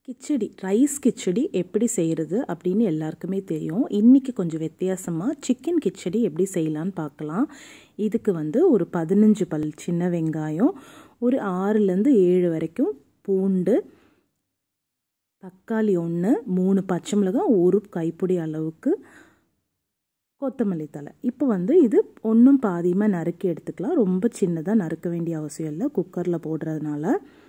khichdi rice khichdi எப்படி செய்கிறது அப்படின்னு எல்லாருக்குமே தெரியும் இன்றைக்கி கொஞ்சம் வித்தியாசமாக சிக்கன் கிச்சடி எப்படி செய்யலான்னு பார்க்கலாம் இதுக்கு வந்து ஒரு பதினஞ்சு பல் சின்ன வெங்காயம் ஒரு ஆறுலேருந்து ஏழு வரைக்கும் பூண்டு தக்காளி ஒன்று மூணு பச்சை மிளகாய் ஒரு கைப்பிடி அளவுக்கு கொத்தமல்லி தலை இப்போ வந்து இது ஒன்றும் பாதியமாக நறுக்கி எடுத்துக்கலாம் ரொம்ப சின்னதாக நறுக்க வேண்டிய அவசியம் இல்லை குக்கரில் போடுறதுனால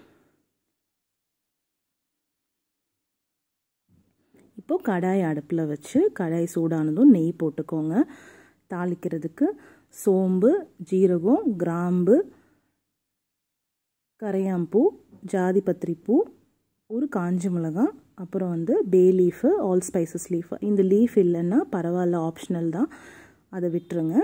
இப்போது கடாய் அடுப்பில் வச்சு கடாய் சூடானதும் நெய் போட்டுக்கோங்க தாளிக்கிறதுக்கு சோம்பு ஜீரகம் கிராம்பு கரையாம்பூ ஜாதிபத்திரி பூ ஒரு காஞ்ச மிளகாய் அப்புறம் வந்து bay leaf all spices leaf இந்த லீஃப் இல்லைன்னா பரவாயில்ல ஆப்ஷனல் தான் அதை விட்டுருங்க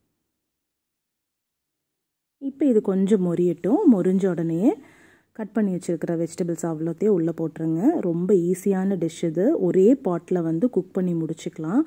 இப்போ இது கொஞ்சம் மொரியட்டும் மொரிஞ்ச உடனே கட் பண்ணி வச்சுருக்கிற வெஜிடபிள்ஸ் அவ்வளோத்தையும் உள்ளே போட்டுருங்க ரொம்ப ஈஸியான டிஷ் இது ஒரே பாட்டில் வந்து குக் பண்ணி முடிச்சுக்கலாம்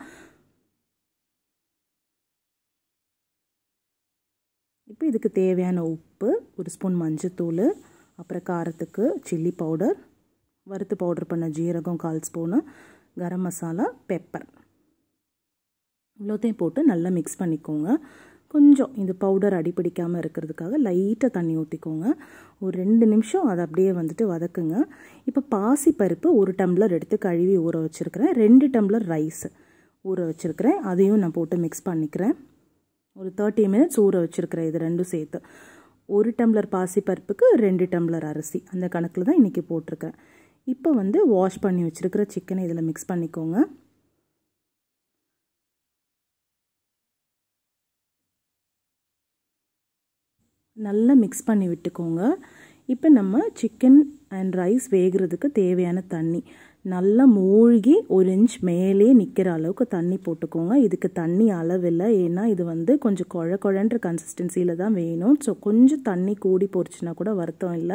இப்போ இதுக்கு தேவையான உப்பு ஒரு ஸ்பூன் மஞ்சத்தூள் அப்புறம் காரத்துக்கு சில்லி பவுடர் வறுத்து பவுடர் பண்ண ஜீரகம் கால் ஸ்பூனு கரம் மசாலா பெப்பர் இவ்வளோத்தையும் போட்டு நல்லா மிக்ஸ் பண்ணிக்கோங்க கொஞ்சம் இந்த பவுடர் அடிப்பிடிக்காமல் இருக்கிறதுக்காக லைட்டாக தண்ணி ஊற்றிக்கோங்க ஒரு ரெண்டு நிமிஷம் அதை அப்படியே வந்துட்டு வதக்குங்க இப்போ பாசி பருப்பு ஒரு டம்ளர் எடுத்து கழுவி ஊற வச்சுருக்கிறேன் ரெண்டு டம்ளர் ரைஸ் ஊற வச்சுருக்கிறேன் அதையும் நான் போட்டு மிக்ஸ் பண்ணிக்கிறேன் ஒரு தேர்ட்டி மினிட்ஸ் ஊற வச்சுருக்கிறேன் இது ரெண்டும் சேர்த்து ஒரு டம்ளர் பாசி பருப்புக்கு ரெண்டு டம்ளர் அரிசி அந்த கணக்கில் தான் இன்றைக்கி போட்டிருக்கேன் இப்போ வந்து வாஷ் பண்ணி வச்சுருக்கிற சிக்கனை இதில் மிக்ஸ் பண்ணிக்கோங்க நல்லா மிக்ஸ் பண்ணி விட்டுக்கோங்க இப்போ நம்ம சிக்கன் அண்ட் ரைஸ் வேகிறதுக்கு தேவையான தண்ணி நல்லா மூழ்கி ஒரு இன்ச் மேலே நிற்கிற அளவுக்கு தண்ணி போட்டுக்கோங்க இதுக்கு தண்ணி அளவில்லை ஏன்னா இது வந்து கொஞ்சம் குழ குழன்ற கன்சிஸ்டன்சியில் தான் வேணும் ஸோ கொஞ்சம் தண்ணி கூடி போச்சுன்னா கூட வருத்தம் இல்லை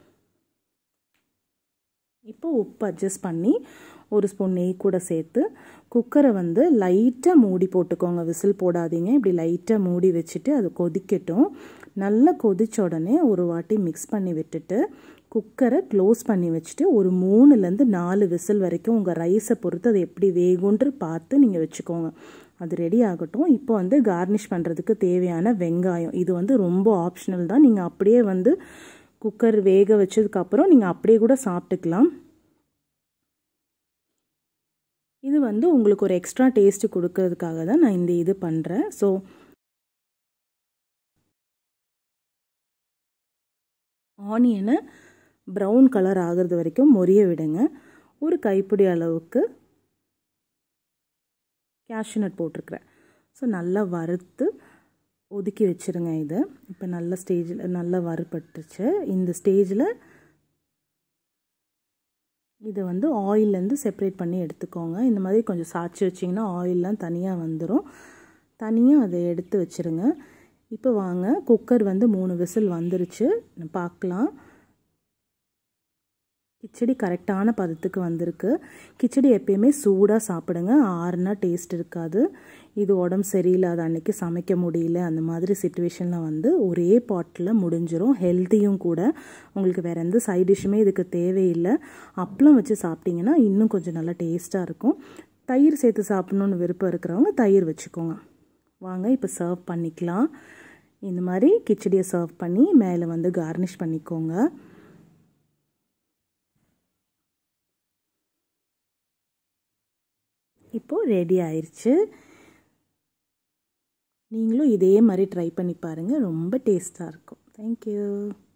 இப்போ உப்பு அட்ஜஸ்ட் பண்ணி ஒரு ஸ்பூன் நெய் கூட சேர்த்து குக்கரை வந்து லைட்டாக மூடி போட்டுக்கோங்க விசில் போடாதீங்க இப்படி லைட்டாக மூடி வச்சுட்டு அது கொதிக்கட்டும் நல்லா கொதிச்ச உடனே ஒரு வாட்டி மிக்ஸ் பண்ணி விட்டுட்டு குக்கரை க்ளோஸ் பண்ணி வச்சுட்டு ஒரு மூணுலேருந்து நாலு விசில் வரைக்கும் உங்கள் ரைஸை பொறுத்து அது எப்படி வேகுன்ற பார்த்து நீங்கள் வச்சுக்கோங்க அது ரெடி ஆகட்டும் இப்போ வந்து கார்னிஷ் பண்ணுறதுக்கு தேவையான வெங்காயம் இது வந்து ரொம்ப ஆப்ஷனல் தான் நீங்கள் அப்படியே வந்து குக்கர் வேக வச்சதுக்கப்புறம் நீங்கள் அப்படியே கூட சாப்பிட்டுக்கலாம் இது வந்து உங்களுக்கு ஒரு எக்ஸ்ட்ரா டேஸ்ட்டு கொடுக்கறதுக்காக தான் நான் இந்த இது பண்ணுறேன் ஸோ ஆனியனை ப்ரௌன் கலர் ஆகிறது வரைக்கும் மொரிய விடுங்க ஒரு கைப்பிடி அளவுக்கு கேஷ்யூநட் போட்டிருக்கிறேன் ஸோ நல்லா வறுத்து ஒதுக்கி வச்சுருங்க இதை இப்போ நல்ல ஸ்டேஜில் நல்லா வறுபட்டுச்சு இந்த ஸ்டேஜில் இதை வந்து ஆயிலேருந்து செப்ரேட் பண்ணி எடுத்துக்கோங்க இந்த மாதிரி கொஞ்சம் சாய்ச்சி வச்சிங்கன்னா ஆயிலெலாம் தனியாக வந்துடும் தனியாக அதை எடுத்து வச்சுருங்க இப்போ வாங்க குக்கர் வந்து மூணு விசில் வந்துருச்சு பார்க்கலாம் கிச்சடி கரெக்டான பதத்துக்கு வந்திருக்கு கிச்சடி எப்பயுமே சூடாக சாப்பிடுங்க ஆறுனா டேஸ்ட் இருக்காது இது உடம்பு சரியில்லாத அன்னைக்கு சமைக்க முடியல அந்த மாதிரி சுச்சுவேஷனில் வந்து ஒரே பாட்டில் முடிஞ்சிரும் ஹெல்த்தியும் கூட உங்களுக்கு வேறு எந்த சைட் டிஷ்ஷுமே இதுக்கு தேவையில்லை அப்பளம் வச்சு சாப்பிட்டிங்கன்னா இன்னும் கொஞ்சம் நல்லா டேஸ்ட்டாக இருக்கும் தயிர் சேர்த்து சாப்பிட்ணுன்னு விருப்பம் இருக்கிறவங்க தயிர் வச்சுக்கோங்க வாங்க இப்போ சர்வ் பண்ணிக்கலாம் இந்த மாதிரி கிச்சடியை சர்வ் பண்ணி மேலே வந்து கார்னிஷ் பண்ணிக்கோங்க இப்போது ரெடி ஆயிடுச்சு நீங்களும் இதே மாதிரி ட்ரை பண்ணி பாருங்கள் ரொம்ப டேஸ்ட்டாக இருக்கும் தேங்க்யூ